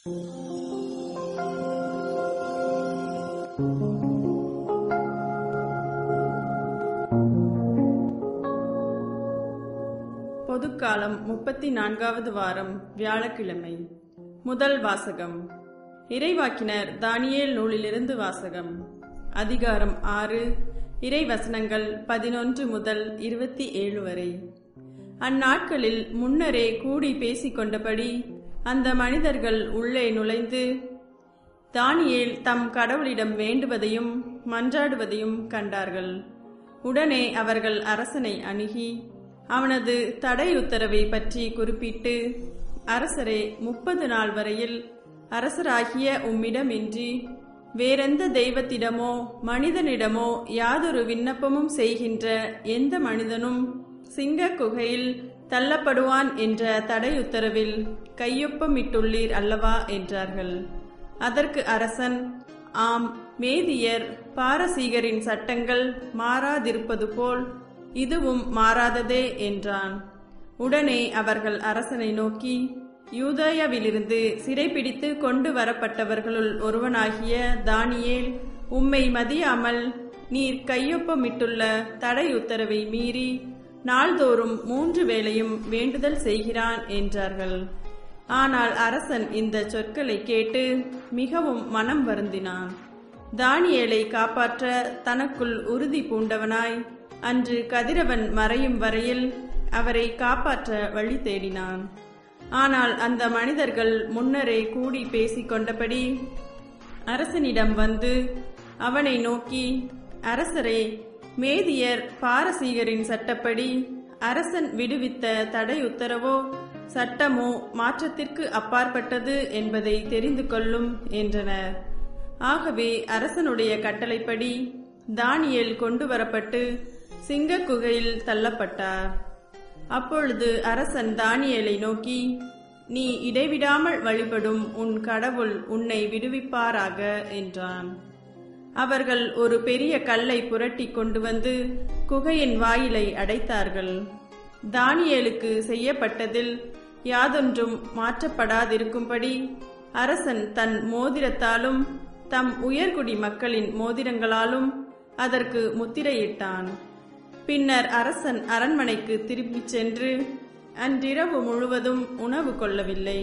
பொதுக்காலம் முப்பத்தி நான்காவது வாரம் வியாழக்கிழமை முதல் வாசகம் இறைவாக்கினர் தானியேல் நூலிலிருந்து வாசகம் அதிகாரம் ஆறு இறைவசனங்கள் பதினொன்று முதல் இருபத்தி ஏழு வரை அந்நாட்களில் முன்னரே கூடி பேசிக் கொண்டபடி அந்த மனிதர்கள் உள்ளே நுழைந்து தானியேல் தம் கடவுளிடம் வேண்டுவதையும் மன்றாடுவதையும் கண்டார்கள் உடனே அவர்கள் அரசனை அணுகி அவனது தடை உத்தரவை பற்றி குறிப்பிட்டு அரசரே முப்பது நாள் வரையில் அரசராகிய உம்மிடமின்றி வேறெந்த தெய்வத்திடமோ மனிதனிடமோ யாதொரு விண்ணப்பமும் செய்கின்ற எந்த மனிதனும் சிங்க குகையில் தள்ளப்படுவான் என்ற தடை உத்தரவில் கையொப்பமிட்டுள்ளீர் அல்லவா என்றார்கள் அதற்கு அரசன் ஆம் மேதியர் பாரசீகரின் சட்டங்கள் மாறாதிருப்பது போல் இதுவும் மாறாததே என்றான் உடனே அவர்கள் அரசனை நோக்கி யூதேயாவிலிருந்து சிறைபிடித்து கொண்டு வரப்பட்டவர்களுள் ஒருவனாகிய தானியேல் உம்மை மதியாமல் நீர் கையொப்பமிட்டுள்ள தடை உத்தரவை மீறி நாள்தோறும் மூன்று வேளையும் வேண்டுதல் செய்கிறான் என்றார்கள் ஆனால் அரசன் இந்த சொற்களை கேட்டு மிகவும் மனம் வருந்தினான் தானியேலை காப்பாற்ற தனக்குள் உறுதி பூண்டவனாய் அன்று கதிரவன் மறையும் வரையில் அவரை காப்பாற்ற வழி தேடினான் ஆனால் அந்த மனிதர்கள் முன்னரே கூடி பேசிக் கொண்டபடி அரசனிடம் வந்து அவனை நோக்கி அரசரே மேதியர் பாரசீகரின் சட்டப்படி அரசன் விடுவித்த தடை உத்தரவோ சட்டமோ மாற்றத்திற்கு அப்பாற்பட்டது என்பதை தெரிந்து கொள்ளும் என்றனர் ஆகவே அரசனுடைய கட்டளைப்படி தானியேல் கொண்டு வரப்பட்டு சிங்க குகையில் தள்ளப்பட்டார் அப்பொழுது அரசன் தானியேலை நோக்கி நீ இடைவிடாமல் வழிபடும் உன் கடவுள் உன்னை விடுவிப்பாராக என்றான் அவர்கள் ஒரு பெரிய கல்லை புரட்டி கொண்டு வந்து குகையின் வாயிலை அடைத்தார்கள் தானியேலுக்கு செய்யப்பட்டதில் யாதொன்றும் மாற்றப்படாதிருக்கும்படி அரசன் தன் மோதிரத்தாலும் தம் உயர்குடி மக்களின் மோதிரங்களாலும் அதற்கு முத்திரையிட்டான் பின்னர் அரசன் அரண்மனைக்கு திரும்பிச் சென்று அன்றிரவு முழுவதும் உணவு கொள்ளவில்லை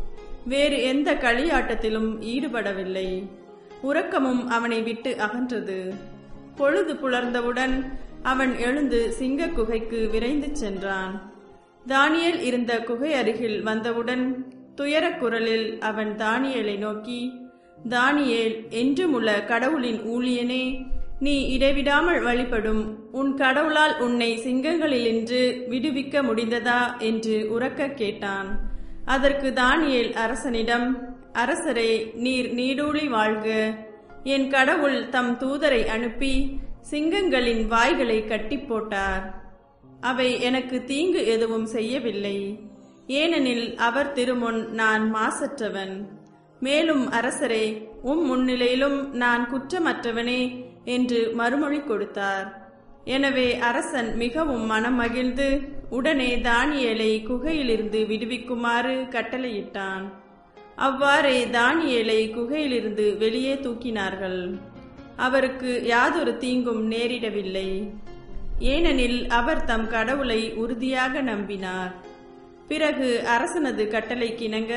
வேறு எந்த களியாட்டத்திலும் ஈடுபடவில்லை உறக்கமும் அவனை விட்டு அகன்றது பொழுது புலர்ந்தவுடன் அவன் எழுந்து சிங்க குகைக்கு விரைந்து சென்றான் தானியேல் இருந்த குகை அருகில் வந்தவுடன் துயரக் குரலில் அவன் தானியேலை நோக்கி தானியேல் என்றுமுள்ள கடவுளின் ஊழியனே நீ இடைவிடாமல் வழிபடும் உன் கடவுளால் உன்னை சிங்கங்களிலின்று விடுவிக்க முடிந்ததா என்று உறக்க கேட்டான் அதற்கு தானியேல் அரசனிடம் அரசரே நீர் நீடூழி வாழ்க என் கடவுள் தம் தூதரை அனுப்பி சிங்கங்களின் வாய்களை கட்டி போட்டார் அவை எனக்கு தீங்கு எதுவும் செய்யவில்லை ஏனெனில் அவர் திருமுன் நான் மாசற்றவன் மேலும் அரசரே உம் முன்னிலையிலும் நான் குற்றமற்றவனே என்று மறுமொழி கொடுத்தார் எனவே அரசன் மிகவும் மனம் மகிழ்ந்து உடனே தானியேலை குகையிலிருந்து விடுவிக்குமாறு கட்டளையிட்டான் அவ்வாறே தானியேலை குகையிலிருந்து வெளியே தூக்கினார்கள் அவருக்கு யாதொரு தீங்கும் நேரிடவில்லை ஏனெனில் அவர் தம் கடவுளை உறுதியாக நம்பினார் பிறகு அரசனது கட்டளைக்கிணங்க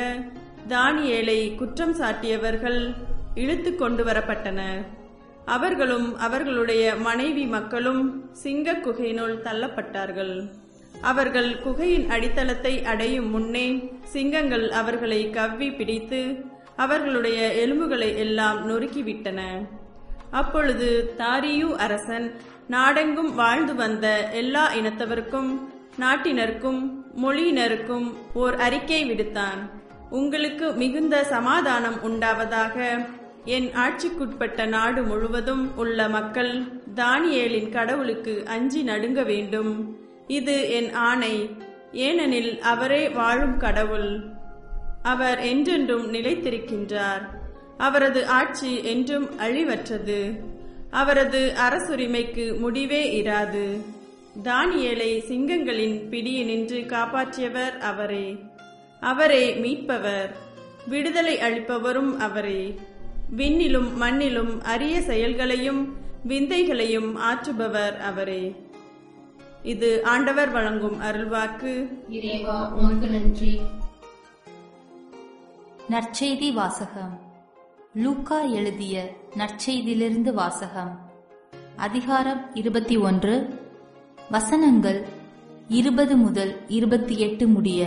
தானியேலை குற்றம் சாட்டியவர்கள் இழுத்து கொண்டு வரப்பட்டனர் அவர்களும் அவர்களுடைய மனைவி மக்களும் சிங்க குகையினுள் தள்ளப்பட்டார்கள் அவர்கள் குகையின் அடித்தளத்தை அடையும் முன்னே சிங்கங்கள் அவர்களை கவ்வி பிடித்து அவர்களுடைய எலும்புகளை எல்லாம் நொறுக்கிவிட்டன அப்பொழுது தாரியு அரசன் நாடெங்கும் வாழ்ந்து வந்த எல்லா இனத்தவர்க்கும் நாட்டினருக்கும் மொழியினருக்கும் ஓர் அறிக்கை விடுத்தான் உங்களுக்கு மிகுந்த சமாதானம் உண்டாவதாக என் ஆட்சிக்குட்பட்ட நாடு முழுவதும் உள்ள மக்கள் தானியேலின் கடவுளுக்கு அஞ்சி நடுங்க வேண்டும் இது என் ஆணை ஏனெனில் அவரே வாழும் கடவுள் அவர் என்றென்றும் நிலைத்திருக்கின்றார் அவரது ஆட்சி என்றும் அழிவற்றது அவரது அரசுரிமைக்கு முடிவே இராது தானியேலை சிங்கங்களின் பிடியினின்று காப்பாற்றியவர் அவரே அவரே மீட்பவர் விடுதலை அளிப்பவரும் அவரே விண்ணிலும் மண்ணிலும் அரிய செயல்களையும் விந்தைகளையும் ஆற்றுபவர் அவரே இது ஆண்டவர் வழங்கும் அருள்வாக்கு இறைவா உமக்கு நன்றி நற்செய்தி வாசகம் லூக்கா எழுதிய நற்செய்தியிலிருந்து வாசகம் அதிகாரம் இருபத்தி ஒன்று வசனங்கள் இருபது முதல் இருபத்தி எட்டு முடிய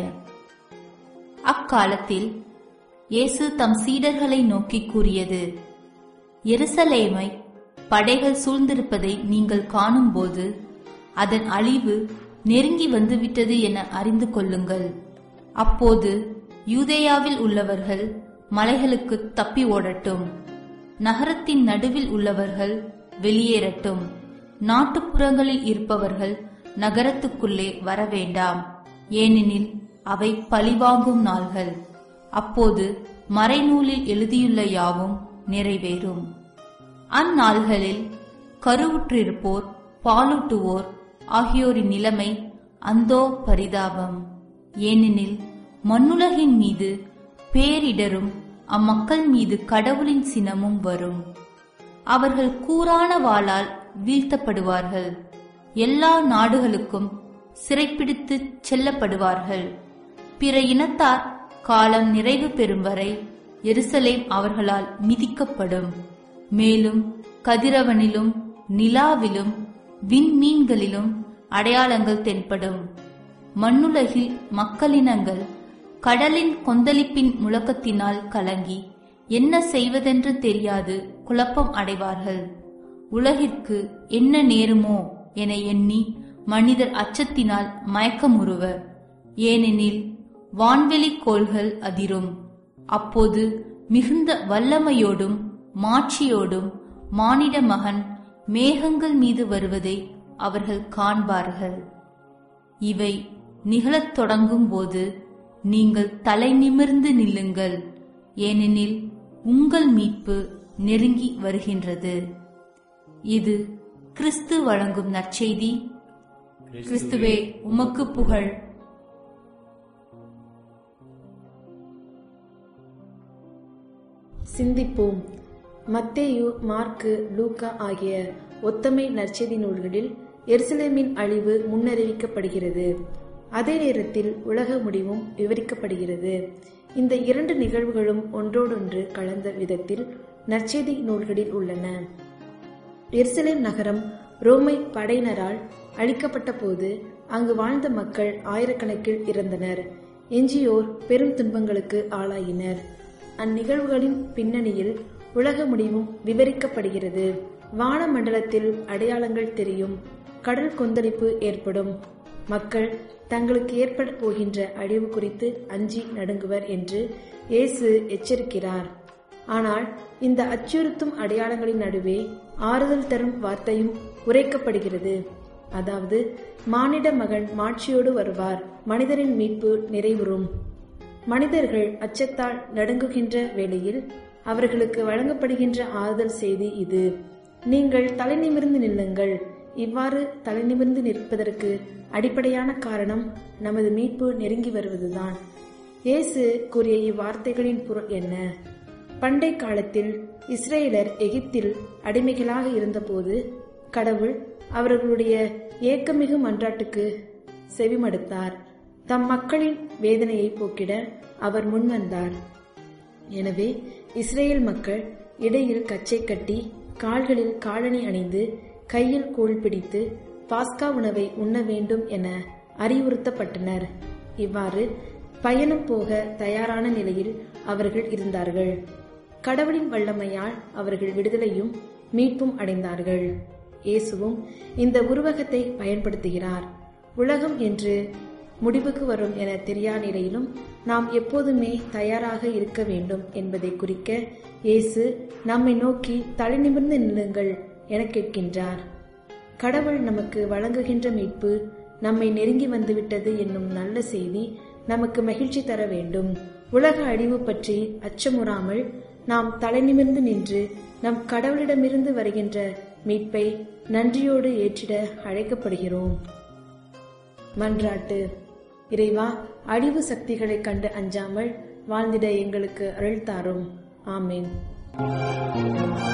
அக்காலத்தில் இயேசு தம் சீடர்களை நோக்கி கூறியது எருசலேமை படைகள் சூழ்ந்திருப்பதை நீங்கள் காணும்போது அதன் அழிவு நெருங்கி வந்துவிட்டது என அறிந்து கொள்ளுங்கள் அப்போது யூதேயாவில் உள்ளவர்கள் மலைகளுக்கு தப்பி ஓடட்டும் நகரத்தின் நடுவில் உள்ளவர்கள் வெளியேறட்டும் நாட்டுப்புறங்களில் இருப்பவர்கள் நகரத்துக்குள்ளே வர வேண்டாம் ஏனெனில் அவை பழிவாங்கும் நாள்கள் அப்போது மறைநூலில் எழுதியுள்ள யாவும் நிறைவேறும் அந்நாள்களில் கருவுற்றிருப்போர் பாலூட்டுவோர் ஆகியோரின் நிலைமை அந்தோ பரிதாபம் ஏனெனில் மண்ணுலகின் மீது பேரிடரும் அம்மக்கள் மீது கடவுளின் சினமும் வரும் அவர்கள் கூரான வாளால் வீழ்த்தப்படுவார்கள் எல்லா நாடுகளுக்கும் சிறைப்பிடித்து செல்லப்படுவார்கள் பிற இனத்தார் காலம் நிறைவு பெறும் வரை எருசலேம் அவர்களால் மிதிக்கப்படும் மேலும் கதிரவனிலும் நிலாவிலும் விண்மீன்களிலும் அடையாளங்கள் தென்படும் மண்ணுலகில் மக்களினங்கள் கடலின் கொந்தளிப்பின் முழக்கத்தினால் கலங்கி என்ன செய்வதென்று தெரியாது குழப்பம் அடைவார்கள் உலகிற்கு என்ன நேருமோ என எண்ணி மனிதர் அச்சத்தினால் மயக்கமுறுவர் ஏனெனில் வான்வெளி கோள்கள் அதிரும் அப்போது மிகுந்த வல்லமையோடும் மாட்சியோடும் மானிட மகன் மேகங்கள் மீது வருவதை அவர்கள் காண்பார்கள் இவை நிகழத் தொடங்கும் போது நீங்கள் தலை நிமிர்ந்து நில்லுங்கள் ஏனெனில் உங்கள் மீட்பு நெருங்கி வருகின்றது இது கிறிஸ்து வழங்கும் நற்செய்தி கிறிஸ்துவே உமக்கு புகழ் சிந்திப்போம் மத்தேயு மார்க்கு லூக்கா ஆகிய ஒத்தமை நற்செய்தி நூல்களில் எருசலேமின் அழிவு முன்னறிவிக்கப்படுகிறது அதே நேரத்தில் உலக முடிவும் விவரிக்கப்படுகிறது இந்த இரண்டு நிகழ்வுகளும் ஒன்றோடொன்று கலந்த விதத்தில் நற்செய்தி நூல்களில் உள்ளன எருசலேம் நகரம் ரோமை படையினரால் அழிக்கப்பட்ட போது அங்கு வாழ்ந்த மக்கள் ஆயிரக்கணக்கில் இறந்தனர் எஞ்சியோர் பெரும் துன்பங்களுக்கு ஆளாயினர் அந்நிகழ்வுகளின் பின்னணியில் உலக முடிவும் விவரிக்கப்படுகிறது வானமண்டலத்தில் அடையாளங்கள் தெரியும் கடல் கொந்தளிப்பு ஏற்படும் மக்கள் தங்களுக்கு ஏற்பட போகின்ற அழிவு குறித்து அஞ்சி நடுங்குவர் என்று இயேசு எச்சரிக்கிறார் ஆனால் இந்த அச்சுறுத்தும் அடையாளங்களின் நடுவே ஆறுதல் தரும் வார்த்தையும் உரைக்கப்படுகிறது அதாவது மானிட மகன் மாட்சியோடு வருவார் மனிதரின் மீட்பு நிறைவுறும் மனிதர்கள் அச்சத்தால் நடுங்குகின்ற வேளையில் அவர்களுக்கு வழங்கப்படுகின்ற ஆறுதல் செய்தி இது நீங்கள் தலைநிமிர்ந்து நில்லுங்கள் இவ்வாறு தலைநிமிர்ந்து நிற்பதற்கு அடிப்படையான காரணம் நமது மீட்பு நெருங்கி வருவதுதான் இயேசு கூறிய இவ்வார்த்தைகளின் பொருள் என்ன பண்டை காலத்தில் இஸ்ரேலர் எகிப்தில் அடிமைகளாக இருந்தபோது கடவுள் அவர்களுடைய ஏக்கமிகு மன்றாட்டுக்கு செவிமடுத்தார் தம் மக்களின் வேதனையை போக்கிட அவர் முன்வந்தார் எனவே இஸ்ரேல் மக்கள் இடையில் கச்சை கட்டி கால்களில் காலணி அணிந்து கையில் கோல் பிடித்து பாஸ்கா உணவை உண்ண வேண்டும் என அறிவுறுத்தப்பட்டனர் இவ்வாறு பயணம் போக தயாரான நிலையில் அவர்கள் இருந்தார்கள் கடவுளின் வல்லமையால் அவர்கள் விடுதலையும் மீட்பும் அடைந்தார்கள் இயேசுவும் இந்த உருவகத்தை பயன்படுத்துகிறார் உலகம் என்று முடிவுக்கு வரும் என தெரியா நிலையிலும் நாம் எப்போதுமே தயாராக இருக்க வேண்டும் என்பதை குறிக்க இயேசு நம்மை நோக்கி தலைநிமிர்ந்து நில்லுங்கள் என கேட்கின்றார் கடவுள் நமக்கு வழங்குகின்ற மீட்பு நம்மை நெருங்கி வந்துவிட்டது என்னும் நல்ல செய்தி நமக்கு மகிழ்ச்சி தர வேண்டும் உலக அழிவு பற்றி அச்சமுறாமல் நாம் தலைநிமிர்ந்து நின்று நம் கடவுளிடமிருந்து வருகின்ற மீட்பை நன்றியோடு ஏற்றிட அழைக்கப்படுகிறோம் மன்றாட்டு இறைவா அழிவு சக்திகளைக் கண்டு அஞ்சாமல் வாழ்ந்திட எங்களுக்கு அருள் தாரும் ஆமேன்